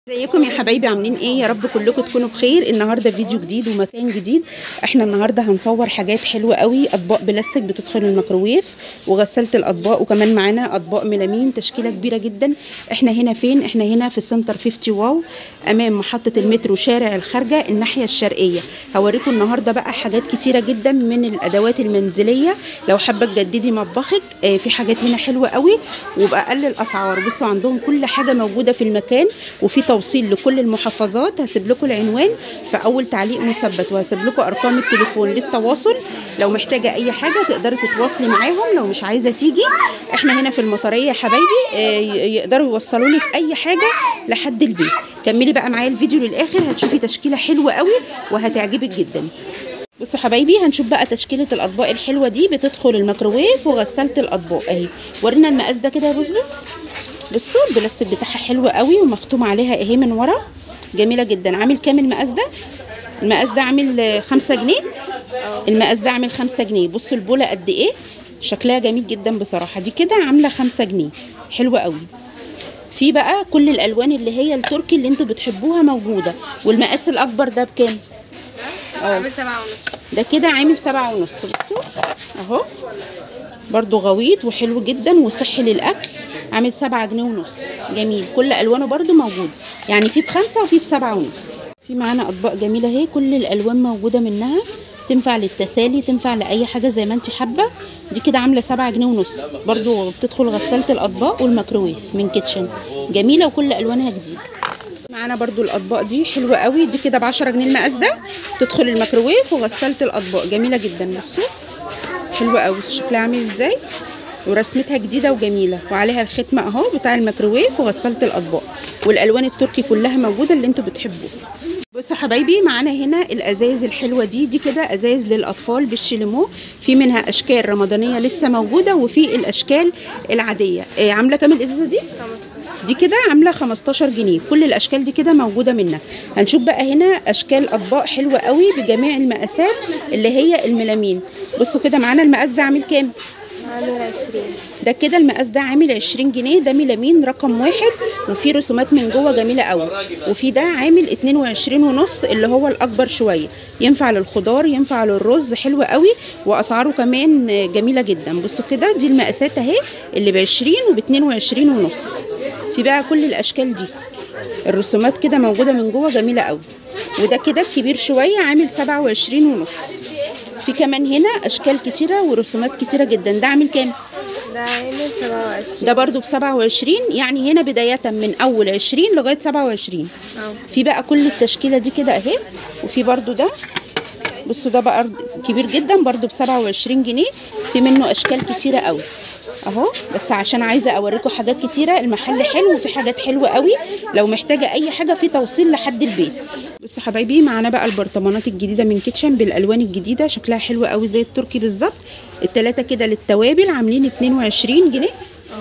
ازيكم يا حبايبي عاملين ايه يا رب كلكم تكونوا بخير النهارده فيديو جديد ومكان جديد احنا النهارده هنصور حاجات حلوه قوي اطباق بلاستيك بتدخل الميكروويف وغساله الاطباق وكمان معانا اطباق ميلامين تشكيله كبيره جدا احنا هنا فين احنا هنا في سنتر 50 واو امام محطه المترو شارع الخارجه الناحيه الشرقيه هوريكم النهارده بقى حاجات كتيره جدا من الادوات المنزليه لو حابه تجددي مطبخك آه في حاجات هنا حلوه قوي وباقل الاسعار بصوا عندهم كل حاجه موجوده في المكان وفي توصيل لكل المحافظات هسيب لكم العنوان في اول تعليق مثبت وهسيب لكم ارقام التليفون للتواصل لو محتاجه اي حاجه تقدري تتواصلي معاهم لو مش عايزه تيجي احنا هنا في المطريه يا حبايبي آه يقدروا يوصلوا لك اي حاجه لحد البيت كملي بقى معايا الفيديو للاخر هتشوفي تشكيله حلوه قوي وهتعجبك جدا بصوا حبايبي هنشوف بقى تشكيله الاطباق الحلوه دي بتدخل الميكروويف وغساله الاطباق اهي ورينا المقاس ده كده يا بصبص بصوا البلاستيك بتاعها حلو قوي ومختوم عليها اهي من ورا جميله جدا عامل كام المقاس ده المقاس ده عامل خمسة جنيه المقاس ده عامل خمسة جنيه بصوا البوله قد ايه شكلها جميل جدا بصراحه دي كده عامله خمسة جنيه حلوه قوي في بقى كل الالوان اللي هي التركي اللي انتوا بتحبوها موجوده والمقاس الاكبر ده بكام عامل سبعة ونص ده كده عامل سبعة ونص بصوا اهو برضو غويط وحلو جدا وصحي للاكل عامل سبعة جنيه ونص جميل كل الوانه برضو موجود يعني في بخمسة وفي بسبعة ونص في معانا اطباق جميله اهي كل الالوان موجوده منها تنفع للتسالي تنفع لاي حاجه زي ما انت حابه دي كده عامله سبعة جنيه ونص برضو بتدخل غساله الاطباق والميكروويف من كيتشن جميله وكل الوانها جديده معانا برضو الاطباق دي حلوه قوي دي كده ب 10 جنيه المقاس ده تدخل الميكروويف وغساله الاطباق جميله جدا بصوا حلوه قوي شكلها عامل ازاي ورسمتها جديده وجميله وعليها الختم اهو بتاع الميكروويف وغساله الاطباق والالوان التركي كلها موجوده اللي انتوا بتحبوها بصوا حبايبي معانا هنا الازايز الحلوه دي دي كده ازايز للاطفال بالشيليمو في منها اشكال رمضانيه لسه موجوده وفي الاشكال العاديه إيه عامله كام الازازه دي دي كده عامله 15 جنيه كل الاشكال دي كده موجوده منها هنشوف بقى هنا اشكال اطباق حلوه قوي بجميع المقاسات اللي هي الميلامين بصوا كده معانا المقاس ده عامل كام عامل عشرين ده كده المقاس ده عامل 20 جنيه ده ميلامين رقم واحد وفي رسومات من جوه جميله قوي وفي ده عامل 22 ونص اللي هو الاكبر شويه ينفع للخضار ينفع للرز حلو قوي واسعاره كمان جميله جدا بصوا كده دي المقاسات اهي اللي ب 20 وب 22 ونص في بقى كل الاشكال دي الرسومات كده موجوده من جوه جميله قوي وده كده كبير شويه عامل 27 ونص في كمان هنا اشكال كتيره ورسومات كتيره جدا ده عامل كام ده عامل سبعة وعشرين ده برضو ب 27 يعني هنا بدايه من اول 20 لغايه 27 اه في بقى كل التشكيله دي كده اهي وفي برضو ده بصوا ده بقى كبير جدا برضو ب 27 جنيه في منه اشكال كتيره قوي اهو بس عشان عايزه اوريكم حاجات كتيره المحل حلو وفي حاجات حلوه قوي لو محتاجه اي حاجه في توصيل لحد البيت بصوا حبايبي معانا بقى البرطمانات الجديده من كيتشن بالالوان الجديده شكلها حلو قوي زي التركي بالظبط التلاته كده للتوابل عاملين 22 جنيه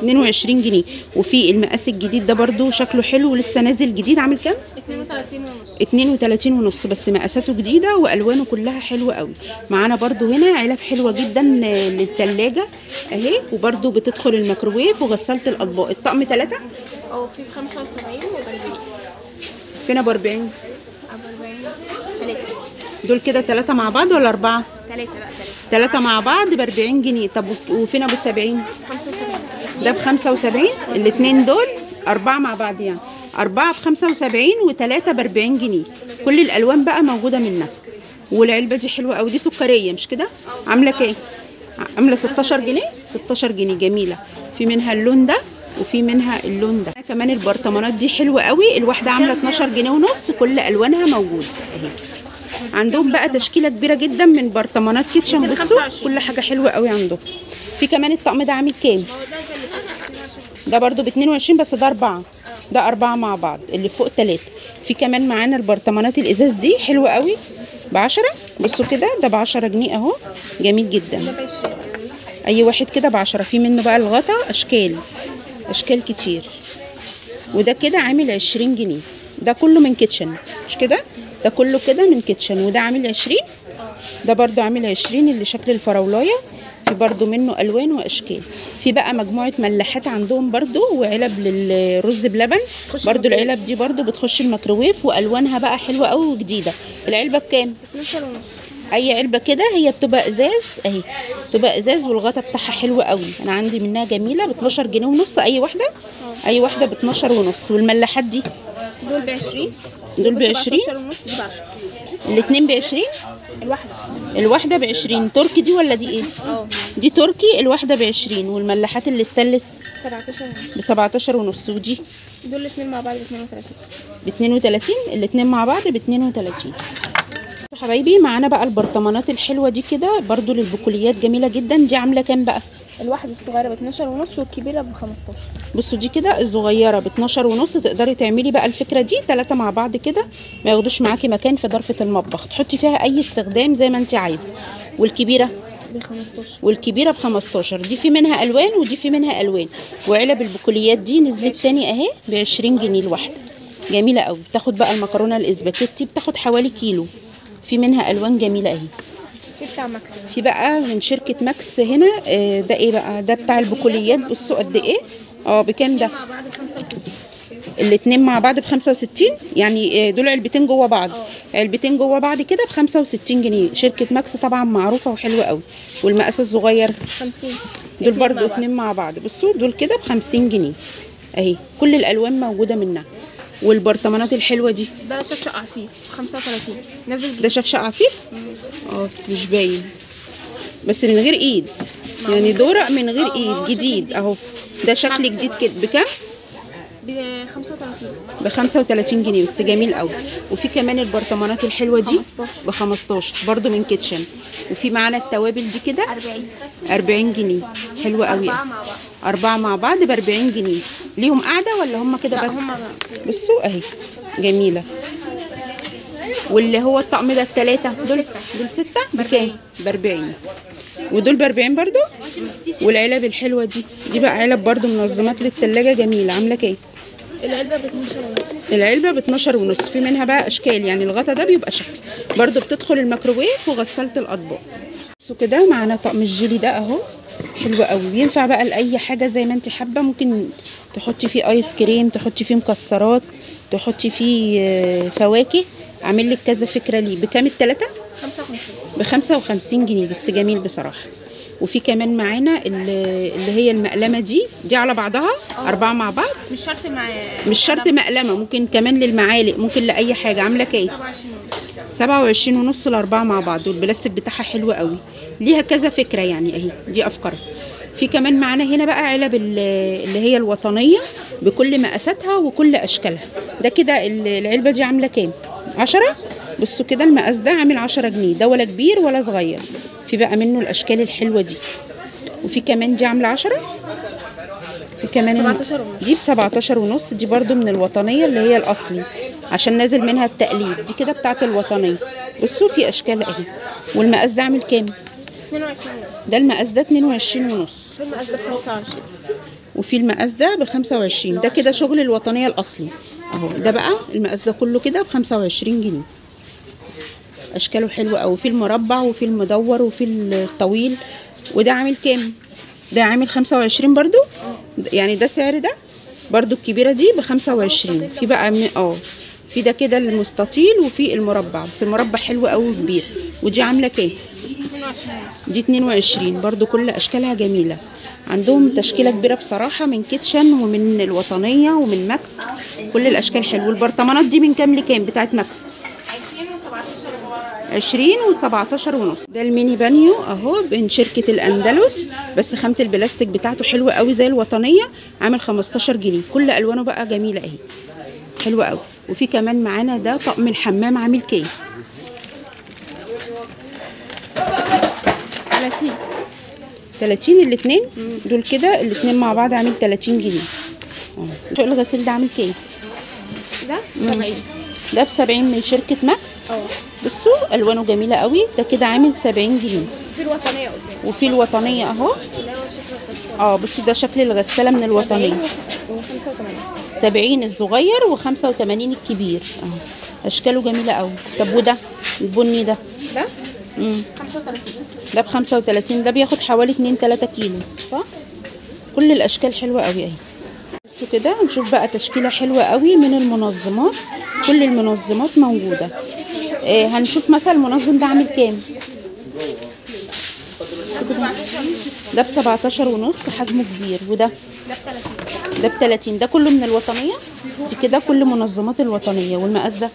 22 جنيه وفي المقاس الجديد ده برضو شكله حلو ولسه نازل جديد عامل كام 32 ونص 32 ونص بس مقاساته جديده والوانه كلها حلوه قوي معانا برضو هنا علب حلوه جدا للتلاجة اهي وبرضو بتدخل الميكروويف وغساله الاطباق الطقم ثلاثة او في ب 75 و 40 فين ابو 40 ابو 40 ثلاثة دول كده ثلاثة مع بعض ولا أربعة؟ ثلاثة لا ثلاثة ثلاثة مع بعض ب 40 جنيه طب وفين أبو 70 75 ده ب 75 الاثنين دول أربعة مع بعض يعني أربعة ب 75 وثلاثة ب 40 جنيه كل الألوان بقى موجودة منها والعلبة دي حلوة أوي دي سكرية مش كده؟ عاملة كام؟ عاملة 16 جنيه 16 جنيه جميلة في منها اللون ده وفي منها اللون ده كمان البرطمانات دي حلوة قوي الواحدة عاملة 12 جنيه ونص كل ألوانها موجودة اهي عندهم بقى تشكيلة كبيرة جدا من برطمانات كيتشن كده بصوا 25. كل حاجة حلوة قوي عندهم في كمان الطقم ده عامل كام؟ ده برضو ب 22 بس ده أربعة ده أربعة مع بعض اللي فوق تلاتة في كمان معانا البرطمانات الإزاز دي حلوة قوي بعشرة بصوا كده ده بعشرة جنيه أهو جميل جدا ده ب 20 أي واحد كده بعشرة في منه بقى الغطا أشكال أشكال كتير وده كده عامل عشرين جنيه ده كله من كيتشن مش كده ده كله كده من كيتشن وده عامل عشرين ده برضو عامل عشرين اللي شكل الفراولاية في برضو منه الوان واشكال في بقى مجموعه ملاحات عندهم برضو وعلب للرز بلبن تخش برضو الميكروويف. العلب دي برضو بتخش الميكروويف والوانها بقى حلوه قوي وجديده العلبه بكام 12 ونص اي علبه كده هي بتبقى ازاز اهي بتبقى ازاز والغطا بتاعها حلو قوي انا عندي منها جميله ب 12 جنيه ونص اي واحده اي واحده ب 12 ونص والملاحات دي دول ب 20 دول ب 20 17 ونص دي ب 10 الاثنين ب 20 الواحدة الواحده ب 20 تركي دي ولا دي ايه اه دي تركي الواحده ب 20 والملاحات اللي استانلس 17 ونص ب 17 ونص ودي دول الاثنين مع بعض ب 32 ب 32 الاثنين مع بعض ب 32 حبايبي معانا بقى البرطمانات الحلوه دي كده برضو للبكوليات جميله جدا دي عامله كام بقى الواحدة الصغيرة ب 12 ونص والكبيرة ب 15 بصوا دي كده الصغيره ب 12 ونص تقدري تعملي بقى الفكره دي ثلاثه مع بعض كده ما ياخدوش معاكي مكان في ضرفه المطبخ تحطي فيها اي استخدام زي ما انت عايزه والكبيره ب 15 والكبيره ب 15 دي في منها الوان ودي في منها الوان وعلب البقوليات دي نزلت تاني اهي ب 20 جنيه الواحده جميله قوي بتاخد بقى المكرونه الاسباجيتي بتاخد حوالي كيلو في منها الوان جميله اهي في بتاع ماكس في بقى من شركه ماكس هنا آه، ده ايه بقى ده بتاع البقوليات بصوا قد ايه اه بكام ده مع بعض ب 65 الاتنين مع بعض ب 65 يعني آه، دول علبتين جوه بعض علبتين جوه بعض كده ب 65 جنيه شركه ماكس طبعا معروفه وحلوه قوي والمقاس الصغير 50 دول اتنين برضو مع بعض. اتنين مع بعض بصوا دول كده ب 50 جنيه اهي كل الالوان موجوده منها والبرطمانات الحلوه دي ده شفشق عصير 35 نازل ده شفشق عصير اه بس مش باين بس من غير ايد يعني دورق من غير اه، ما هو ايد شكل جديد جديد. اهو ده شكل خمسة جديد بقى. كده بكام ب 35 ب 35 جنيه بس جميل قوي وفي كمان البرطمانات الحلوه دي 15. ب 15 برضو من كيتشن وفي معانا التوابل دي كده 40 40 جنيه حلوه قوي أربعة مع بعض أربعة مع بعض ب 40 جنيه ليهم قاعدة ولا هم كده لا بس؟ هما بصوا أهي جميلة واللي هو الطقم ده التلاتة دول دول ستة بكام؟ ب 40 ودول ب 40 برضو؟ والعلب الحلوة دي دي بقى علب برضو منظمات للتلاجة جميلة عاملة كام؟ العلبة ب 12 ونص العلبة ب 12 ونص في منها بقى أشكال يعني الغطا ده بيبقى شكل برضو بتدخل الميكروويف وغسالة الأطباق بصوا كده معانا طقم الجيلي ده أهو حلو قوي بينفع بقى لأي حاجة زي ما انت حابة ممكن تحطي فيه آيس كريم تحطي فيه مكسرات تحطي فيه آه، فواكه عامل لك كذا فكرة ليه بكام التلاتة؟ 55 ب 55 جنيه بس جميل بصراحة وفي كمان معانا اللي اللي هي المقلمة دي دي على بعضها أربعة مع بعض مش شرط مع مش شرط مقلمة ممكن كمان للمعالق ممكن لأي حاجة عاملة كام 27 ونص 27 ونص الأربعة مع بعض والبلاستيك بتاعها حلو قوي ليها كذا فكرة يعني أهي دي أفكار في كمان معانا هنا بقى علب ال- اللي هي الوطنية بكل مقاساتها وكل أشكالها ده كده ال- العلبة دي عاملة كام؟ عشرة بصوا كده المقاس ده عامل عشرة جنيه ده ولا كبير ولا صغير في بقى منه الأشكال الحلوة دي وفي كمان دي عاملة عشرة في كمان الم- 17 ونص. دي ب 17 ونص دي برضو من الوطنيه اللي هي الاصلي عشان نازل منها التقليد دي كده بتاعت الوطنيه بصوا في اشكال اهي والمقاس ده عامل كام 22 ونص ده المقاس ده 22 ونص في المقاس ده ب 25 وفي المقاس ده ب 25 ده كده شغل الوطنيه الاصلي اهو ده بقى المقاس ده كله كده ب 25 جنيه اشكاله حلوه قوي في المربع وفي المدور وفي الطويل وده عامل كام ده عامل 25 برضو يعني ده سعر ده برضو الكبيره دي ب 25 في بقى م- اه في ده كده المستطيل وفي المربع بس المربع حلو قوي وكبير ودي عامله كام 22 ونص دي 22 برضو كل اشكالها جميله عندهم تشكيله كبيره بصراحه من كيتشن ومن الوطنيه ومن ماكس كل الاشكال حلوه والبرطمانات دي من كام لكام بتاعت ماكس 20 و17 ونص ده الميني بانيو اهو من شركه الاندلس بس خامه البلاستيك بتاعته حلوه قوي زي الوطنيه عامل 15 جنيه كل الوانه بقى جميله اهي حلوه قوي وفي كمان معانا ده طقم الحمام عامل كام 30 30 الاثنين دول كده الاثنين مع بعض عامل 30 جنيه اه شو الغسيل ده عامل كام ده 70 ده ب 70 من شركه ماكس اه بصوا الوانه جميله قوي ده كده عامل 70 جنيه في الوطنية قدام وفي الوطنيه اهو اللي هو شكل القصة اه بصوا ده شكل الغساله من الوطنيه و85 70 الصغير و85 الكبير اهو اشكاله جميله قوي طب وده البني ده ده امم 35 ده ب 35 ده بياخد حوالي 2 3 كيلو صح كل الاشكال حلوه قوي اهي بصوا كده نشوف بقى تشكيله حلوه قوي من المنظمات كل المنظمات موجوده آه هنشوف مثلا المنظم ده عامل كام ده ب 17 ونص حجمه كبير وده ده ب 30 ده ب 30 ده كله من الوطنيه دي كده كل منظمات الوطنيه والمقاس ده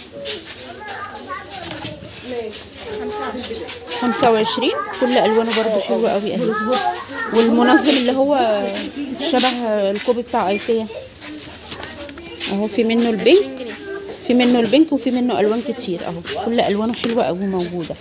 25 كل الوانه برضو حلوه قوي اهي والمنظم اللي هو شبه الكوب بتاع ايكيا اهو في منه البينك في منه البينك وفي منه الوان كتير اهو كل الوانه حلوه قوي موجوده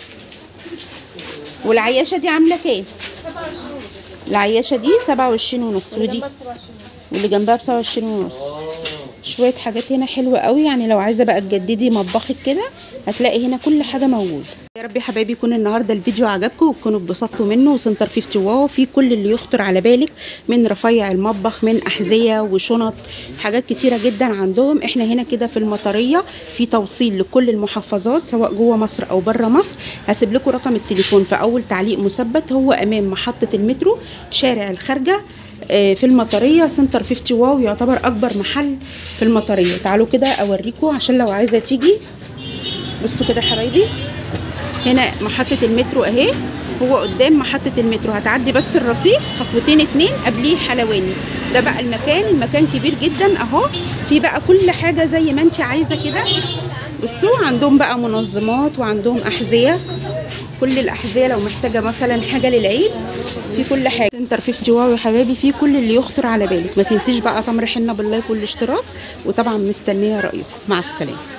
والعياشه دي عامله كام العياشه دي 27 ونص ودي جنبها ب 27 واللي جنبها ب 27 ونص شويه حاجات هنا حلوه قوي يعني لو عايزه بقى تجددي مطبخك كده هتلاقي هنا كل حاجه موجوده يا رب يا حبايبي يكون النهارده الفيديو عجبكم وتكونوا اتبسطتوا منه وسنتر 50 واو في كل اللي يخطر على بالك من رفيع المطبخ من احذيه وشنط حاجات كتيره جدا عندهم احنا هنا كده في المطريه في توصيل لكل المحافظات سواء جوه مصر او بره مصر هسيب لكم رقم التليفون في اول تعليق مثبت هو امام محطه المترو شارع الخارجه آه، في المطريه سنتر 50 واو يعتبر اكبر محل في المطريه تعالوا كده اوريكم عشان لو عايزه تيجي بصوا كده يا حبايبي هنا محطه المترو اهي هو قدام محطه المترو هتعدي بس الرصيف خطوتين اتنين قبليه حلواني ده بقى المكان المكان كبير جدا اهو في بقى كل حاجه زي ما انت عايزه كده بصوا عندهم بقى منظمات وعندهم احذيه كل الاحذيه لو محتاجه مثلا حاجه للعيد في كل حاجه سنتر 50 واو يا حبايبي في كل اللي يخطر على بالك ما تنسيش بقى تمر حنه باللايك والاشتراك وطبعا مستنيه رايكم مع السلامه